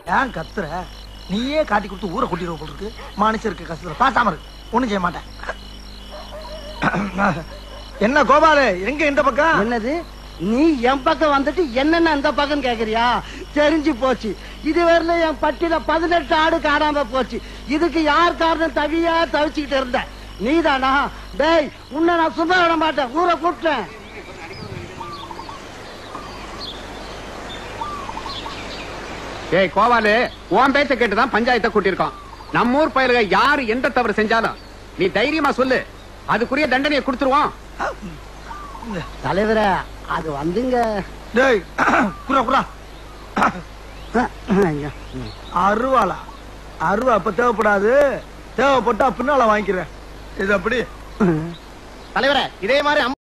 ஏன் கத்துற நீயே காட்டி கொடுத்து ஊரை கூட்டிடுவ போல இருக்கு மனுஷருக்கு கஷ்டத்துல பாசாம இருக்கு ஒண்ணும் செய்ய மாட்டேன் என்ன கோபாலு எங்க இந்த பக்கம் என்னது நீ என் பக்கம் வந்துட்டு என்னென்ன அந்த பக்கம் கேக்குறியா தெரிஞ்சு போச்சு இதுவரையில என் பட்டியல பதினெட்டு ஆடு காணாம போச்சு இதுக்கு யார் காரணம் தவியா தவிச்சுக்கிட்டு இருந்த நீதானா டேய் உன்னை நான் சும்மா விட மாட்டேன் ஊரை கூப்பிட்டேன் ஏய் கோவாலு உன் பேச்ச கேட்டுதான் பஞ்சாயத்தை கூட்டியிருக்கோம் நம்ம ஊர் பயலுக யாரு எந்த தவறு செஞ்சாலும் நீ தைரியமா சொல்லு அதுக்குரிய தண்டனையை கொடுத்துருவோம் தலைவரே அது வந்துங்க டேய் குரா குரா அருவாளா அருவா அப்ப தேவைப்படாது தேவைப்பட்டா பின்னால வாங்கிக்கிறேன் இது அப்படி தலைவரே இதே மாதிரி